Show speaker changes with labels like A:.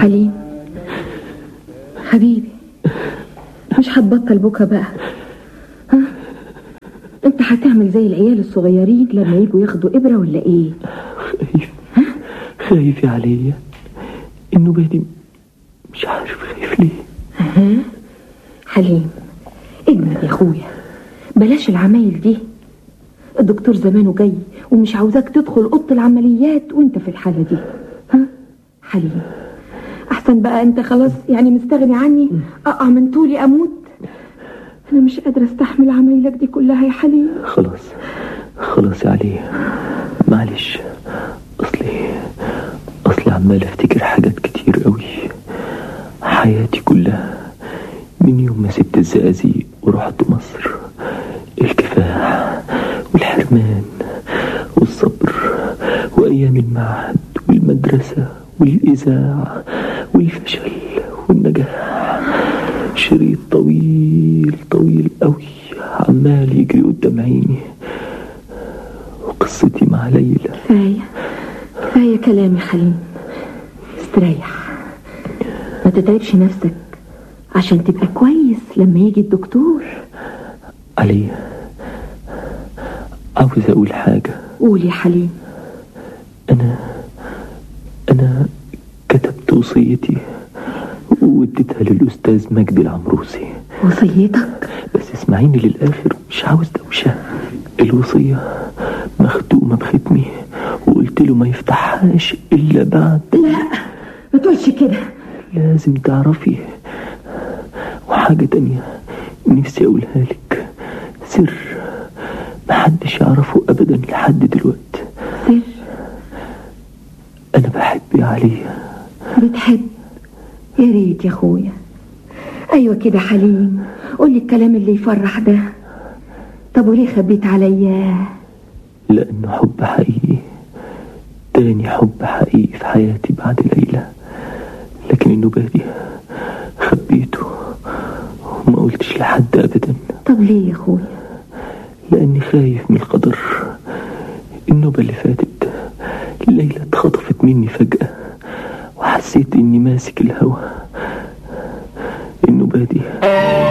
A: حليم حبيبي مش هتبطل بكى بقى ها انت هتعمل زي العيال الصغيرين لما يجوا ياخدوا ابره ولا ايه
B: خايف خايف يا عليا انه بادي مش عارف خايف ليه
A: ها حليم اجمد يا اخويا بلاش العمايل دي الدكتور زمانه جاي ومش عاوزاك تدخل اوضه العمليات وانت في الحاله دي ها حليم احسن بقى انت خلاص يعني مستغني عني اقع من طولي اموت انا مش قادره استحمل عمايلك دي كلها يا حليم
B: خلاص خلاص يا علي معلش اصلي اصلي عمال افتكر حاجات كتير قوي حياتي كلها من يوم ما سبت الزقازيق ورحت مصر الكفاح والحرمان والصبر وايام المعهد والمدرسه والاذاعه والفشل والنجاح شريط طويل طويل قوي عمال يجري قدام عيني وقصتي مع ليلى
A: كفايه كفايه كلام يا حليم استريح ما تتعبش نفسك عشان تبقى كويس لما يجي الدكتور
B: علي عاوز اقول حاجه
A: قول يا حليم
B: انا انا كتبت وصيتي واديتها للاستاذ مجدي العمروسي
A: وصيتك
B: بس اسمعيني للاخر مش عاوز دوشه الوصيه مختومه بختمي وقلت له ما يفتحهاش الا بعد
A: لا ما تقولش كده
B: لازم تعرفي وحاجه تانية نفسي اقولها لك سر محدش يعرفه ابدا لحد دلوقتي
A: سر
B: انا بحب يا علي
A: بتحب يا ريت يا اخويا ايوه كده حليم قولي الكلام اللي يفرح ده طب وليه خبيت عليا
B: لانه حب حقيقي تاني حب حقيقي في حياتي بعد ليلى لكن النوبة دي خبيته وما قلتش لحد ابدا
A: طب ليه يا اخويا
B: لاني خايف من القدر النوبة اللي فاتت ليلى اتخطفت مني فجأة وحسيت اني ماسك الهوا النوبة دي